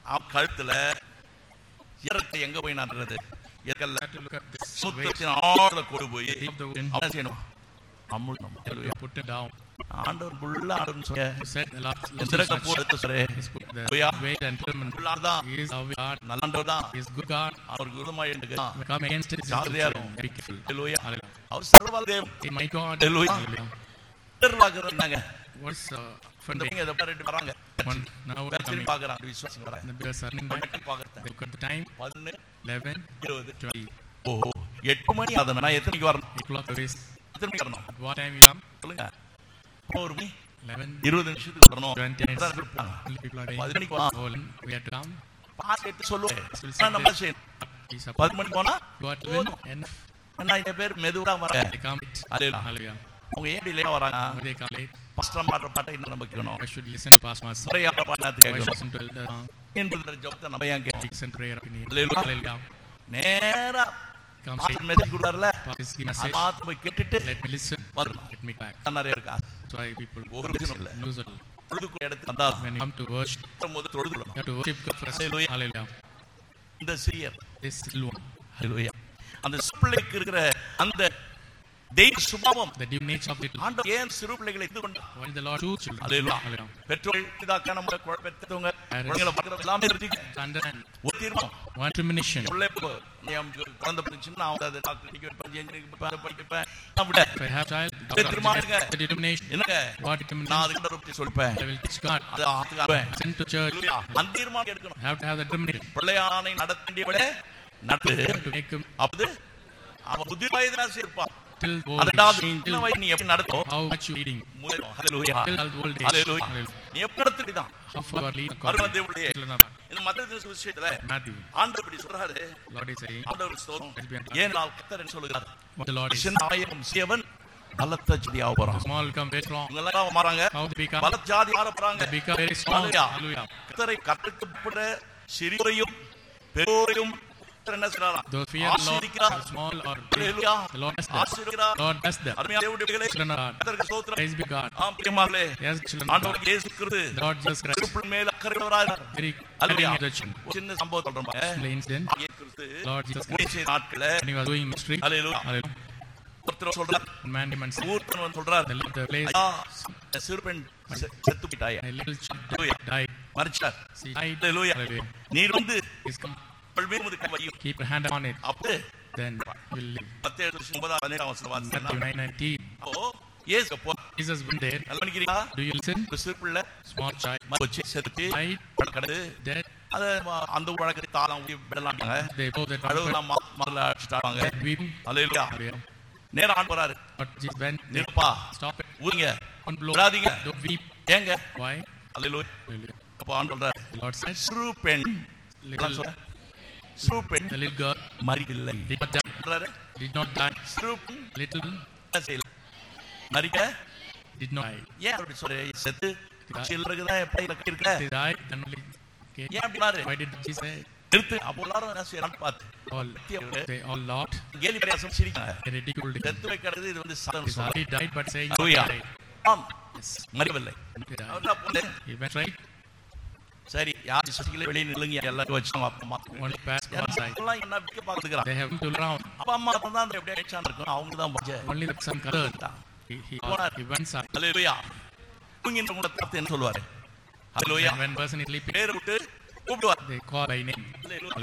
அவன் கழுத்துல இறக்கை எங்க போய் நடுறது இறக்கல்ல have to look at this weight சுத்தத்தின் ஆழ கொண்டு போய் of the wind. அவன் என்ன செய்யணும் அமுழணும் You put it down. ஆண்டவர் புள்ள ஆடுன்னு சொல்ல You said the last எந்திரக்க போடுறது சரி is put the Hallelujah. weight and determine. புள்ளாதான் He is our God. நல்லாண்டவர் தான் He is good God. அவருக்கு விருதமாய் என்று We come against it. ஜாகிரதையா இருக்கும். Be careful. Hallelujah. Hallelujah. அவர் சர்வால தேவன் Hey, my God. Hallelujah. Hallelujah. எதிர்பார்க்கறாங்க What's uh, இந்த funding? பையன் இதை பாரு, ரெண்டு வராங்க One now we're திரும்பி coming. பார்க்கறாங்க விசுவாசம் வராங்க And the turning back. பார்க்கறேன் Look at the time. பதினொன்று 11, இருபது 20. ஓ எட்டு மணி அதை நான் எத்தனை மணிக்கு வரணும் Eight o'clock service. எத்தனை மணிக்கு வரணும் At what time you come? சொல்லுங்க ஒரு மணி 11. இருபது நிமிஷத்துக்கு வரணும் 20 minutes. அதான் இருப்பாங்க. People are பத்து saying, மணிக்கு வா oh, we have to come. பார்த்துட்டு சொல்லுவேன் Will ஆனா நம்ம செய்யணும் He's up. பத்து மணிக்கு போனா Go at 11. Enough. நான் இந்த பேர் மெதுவா வரேன் They come late. Hallelujah. Hallelujah. அவங்க ஏன் லேட்டா வராங்க Why they come late? பஸ்டம் பாடுற பாட்டை இன்னும் நம்ம கேட்கணும் I should listen to Pastor Master. முறையா பாட்டு Why should கேட்கணும் listen to Elder song? என்பது ஜபத்தை நம்ம ஏன் கேட்கணும் Listen prayer up in here. Hallelujah. Hallelujah. நேரா Come மாஸ்டர் straight. மெசேஜ் கொடுத்தாருல Pastor give அது message. மாத்து போய் கேட்டுட்டு Let me listen. வரணும் Let me back. அதான் நிறைய இருக்கா That's why people ஒரு விஷயம் இல்ல lose it. தொழுதுக்குள்ள இடத்துக்கு வந்தா When you come to worship, போது தொழுதுக்கணும் you have to worship God first. Hallelujah. Hallelujah. இந்த சிறியர் This little one. Hallelujah. அந்த பிள்ளைக்கு இருக்கிற அந்த தெய்வ சுபாவம் The due nature of little. ஆண்டவர் ஏன் சிறு பிள்ளைகளை இது கொண்டு Why did the Lord choose children? Hallelujah. Hallelujah. பெற்றோர்கள் பிதாக்கா நம்ம குழ- பெத்தவங்க குழந்தைகளை பார்க்கறது எல்லாமே இருக்கு Understand. ஒரு தீர்மானம் One premonition. பிள்ளை இப்போ நீ அவனுக்கு குழந்தை பிடிச்சுன்னா அவன் அதை டாக்டர் படிக்க வைப்பேன் engineering வைப்பேன், அதை படிக்க வைப்பேன் நான் விட If I have child, Hey, திருமாலுங்க. the determination. என்னங்க What நான் determination? அதுக்கு பற்றி சொல்லிப்பேன் I will teach God. அதை ஆத்துக்கு அனுப்புவேன். Send to church. Hallelujah. அந்த தீர்மானம் எடுக்கணும் Have to have the determination. பிள்ளையானை நடத்த வேண்டியவளே நடத்து Have to make him அப்பது அவன் புத்தி வயதுனா இருப்பான் till old அதனால நீ age. சின்ன Till வயது நீ எப்படி நடத்தும் how much you leading. முதலும் Hallelujah. Till old age. Hallelujah. Hallelujah. நீ எப்படி நடத்துதான் How far are leading? அருமை தேவனுடைய Children of God. இந்த மத்திய விஷயத்துல Matthew. ஆண்டவர் இப்படி சொல்றாரு Lord is saying, ஆண்டவர் ஸ்தோத்திரம் ஏன் நான் கத்தர் சொல்லுகிறார் what the Lord is. ஆயிரம் சியவன் பலத்த ஜாதியாக போறான் Small become very strong. இவங்க எல்லாம் மாறாங்க How they become? பல ஜாதி மாற போறாங்க They become very strong. Hallelujah. Hallelujah. கத்தரை கற்றுக்கப்பட சிறியோரையும் பெரியோரையும் கர்த்தர் என்ன செய்றாராம்? Those fear the Lord, ஆசீர்வதிக்கிறார். are small or big, Hallelujah. the Lord bless them. ஆசீர்வதிக்கிறார். Lord bless them. அருமையான தேவனுடைய பிள்ளைகளே, Children of God. கர்த்தருக்கு ஸ்தோத்திரம். Praise be God. ஆம், பிரியமானவர்களே, Yes, children of God. ஆண்டவர் இயேசு கிறிஸ்து The Lord Jesus Christ. Tirupati மேல் அக்கறையுள்ளவராய் இருக்கிறார். Very Hallelujah. caring attention. ஒரு சின்ன சம்பவம் சொல்றேன் பாருங்க. The incident. இயேசு கிறிஸ்து Lord Jesus Christ. ஊழியம் செய்த நாட்கள்ல When he was doing ministry, Hallelujah. Hallelujah. ஒருத்தர் சொல்றார் One man demands, ஊர்த்தன் வந்து சொல்றார் the, the place, ஐயா இந்த சிறு பெண் செ- செத்து போயிட்டாயா a little child Hallelujah. died. மறிச்சார் She died. Hallelujah. Hallelujah. நீர் வந்து He's come. அவள் மீது உமது கை வையும் Keep your hand on it. அப்போ Then you'll live. மத்திய ஒன்பதாம் பதினேழாம் வசனம் Matthew வாசிச்சேன்னா, 9:19. அப்போ இயேசு போ Jesus went there. நல்லா பண்ணிக்கிறீங்களா Do you listen? ஒரு சிறு பிள்ளை Small child மறிச்சு செத்துட்டு died, கடந்து dead. அதை ம- அந்த வழக்கத்தை தாளம் ஊதி விடலாம்ட்டாங்க They go that அழுவலாம் மரல அடிச்சுட்டாங்க weeping. அலையிலா Hallelujah. நேரம் ஆண்டு வராரு But Jesus went, நிற்பா stop it. ஊருங்க Don't blow. விடாதீங்க Don't weep. ஏங்க Why? அலையிலோ Hallelujah. அப்போ ஆண்டு சொல்றாரு The Lord said, சிறு பெண் little, நான் சொல்றேன். சிறு பெண் the little girl மறிக்கவில்லை did not die. சொல்றாரு. Did not die. சிறு பெண் Little என்ன செய்யல மறிக்க did not die. ஏன் அப்படி சொல்ற செத்து சில்லறதுதான் எப்படி இருக்க They died. Then only. Okay. ஏன் அப்படி மாறு Why did Jesus say? நிறுத்து அப்போ எல்லாரும் என்ன செய்யறான்னு பார்த்து All they all laughed. கேலி பரியாசம் சிரிக்காங்க They ridiculed him. செத்து போய் கிடக்குது இது வந்து சாதம் He's already died, but saying he Hallelujah. died. ஆம் Yes. மறிக்கவில்லை They died. அவர் தான் போனேன். He went right. சரி யார் சுத்திகளே வெளியே நில்லுங்க எல்லாரும் வச்சு அவங்க அப்பா அம்மா Only passed one side. எல்லாம் என்ன விற்க பார்த்துக்கிறான் They have him to around. அப்பா அம்மா அப்பா தான் எப்படியா ஏற்றான் இருக்கும் அவங்க தான் பஞ்ச Only the son colored. He, he, he went side. ஹalleluya தூங்கின்ற கூட பார்த்து என்ன சொல்லுவாரு ஹalleluya When, when person is sleeping, பேர் விட்டு கூப்பிடுவார் they call by name. Hallelujah.